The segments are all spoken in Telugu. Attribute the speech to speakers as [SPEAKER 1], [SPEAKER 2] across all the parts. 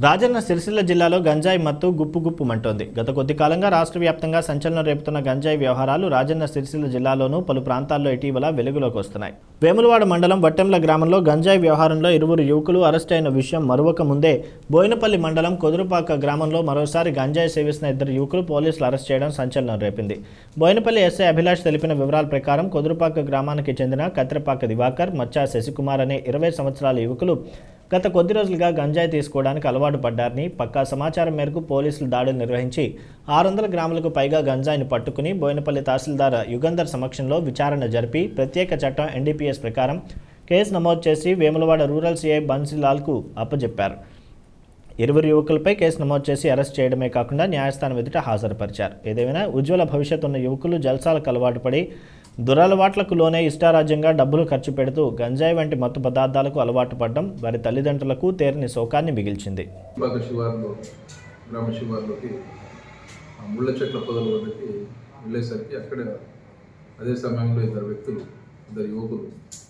[SPEAKER 1] రాజన్న సిరిసిల్ల జిల్లాలో గంజాయి మత్తు గుప్పు గుప్పుమంటోంది గత కొద్ది కాలంగా రాష్ట్ర వ్యాప్తంగా సంచలనం రేపుతున్న గంజాయి వ్యవహారాలు రాజన్న సిరిసిల్ల జిల్లాలోనూ పలు ప్రాంతాల్లో ఇటీవల వెలుగులోకి వస్తున్నాయి వేములవాడ మండలం వట్టెంల గ్రామంలో గంజాయి వ్యవహారంలో ఇరువురు యువకులు అరెస్ట్ అయిన విషయం మరువక ముందే బోయినపల్లి మండలం కొదురుపాక గ్రామంలో మరోసారి గంజాయి సేవిస్తున్న ఇద్దరు యువకులు పోలీసులు అరెస్ట్ చేయడం సంచలనం రేపింది బోయినపల్లి ఎస్ఐ అభిలాష్ తెలిపిన వివరాల ప్రకారం కొదురుపాక గ్రామానికి చెందిన కత్తిరపాక దివాకర్ మచ్చా శశికుమార్ అనే ఇరవై సంవత్సరాల యువకులు గత కొద్ది రోజులుగా గంజాయి తీసుకోవడానికి అలవాటు పడ్డారని పక్కా సమాచారం మేరకు పోలీసులు దాడులు నిర్వహించి ఆరు వందల గ్రాములకు పైగా గంజాయిని పట్టుకుని బోయినపల్లి తహసీల్దార్ యుగంధర్ సమక్షంలో విచారణ జరిపి ప్రత్యేక చట్టం ఎన్డీపీఎస్ ప్రకారం కేసు నమోదు చేసి వేములవాడ రూరల్ సీఐ బన్సీలాల్కు అప్పజెప్పారు ఇరువురు యువకులపై కేసు నమోదు చేసి అరెస్ట్ చేయడమే కాకుండా న్యాయస్థానం ఎదుట హాజరుపరిచారు ఏదేమైనా ఉజ్వల భవిష్యత్తు ఉన్న యువకులు జల్సాలకు అలవాటు పడి దురలవాట్లకు లోనే ఇష్టారాజ్యంగా డబ్బులు ఖర్చు పెడుతూ గంజాయి వంటి మత్తు పదార్థాలకు అలవాటు పడడం వారి తల్లిదండ్రులకు తేరని శోకాన్ని మిగిల్చింది
[SPEAKER 2] బాగా శివార్లో గ్రామ శివార్లోకి ఆ ముళ్ళ చెట్ల పొదల వద్దకి వెళ్ళేసరికి అక్కడ అదే సమయంలో ఇద్దరు వ్యక్తులు ఇద్దరు యువకులు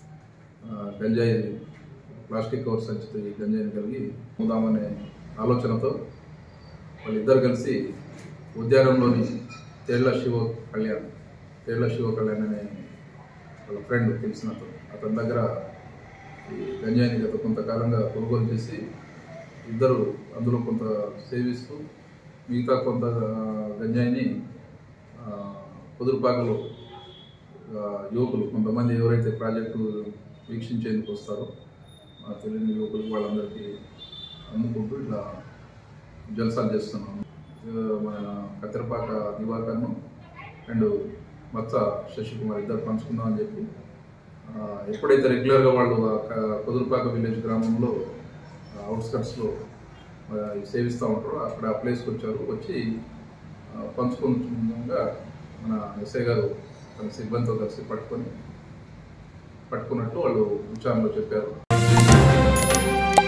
[SPEAKER 2] ఆ, గంజాయి ప్లాస్టిక్ కవర్ సంచితో ఈ గంజాయిని కలిగి ముదామనే ఆలోచనతో వాళ్ళిద్దరు కలిసి ఉద్యానంలోని తేళ్ల శివ కళ్యాణ్ తేళ్ల శివ కళ్యాణ్ అనే వాళ్ళ ఫ్రెండ్ తెలిసిన అతను అతని దగ్గర ఈ గంజాయిని గత కొంతకాలంగా కొనుగోలు చేసి ఇద్దరు అందులో కొంత సేవిస్తూ మిగతా కొంత ఆ, గంజాయిని ఆ, కుదురుపాకలో ఆ, యువకులు కొంతమంది ఎవరైతే ప్రాజెక్టు వీక్షించేందుకు వస్తారో ఆ తెలియని యువకులు వాళ్ళందరికీ అమ్ముకుంటూ ఇట్లా జల్సాలు చేస్తున్నాము ఆ, మన కత్తిరపాక దివాకర్ను అండ్ మత్స శశికుమార్ ఇద్దరు పంచుకుందామని చెప్పి ఆ, ఎప్పుడైతే రెగ్యులర్గా వాళ్ళు ఆ క- కుదురుపాక విలేజ్ గ్రామంలో అవుట్స్కట్స్లో సేవిస్తూ ఉంటారో అక్కడ ఆ ప్లేస్కి వచ్చారు వచ్చి ఆ, పంచుకుంటుండగా మన ఎస్ఐ గారు తన సిబ్బందితో కలిసి పట్టుకొని పట్టుకున్నట్టు వాళ్ళు విచారణలో చెప్పారు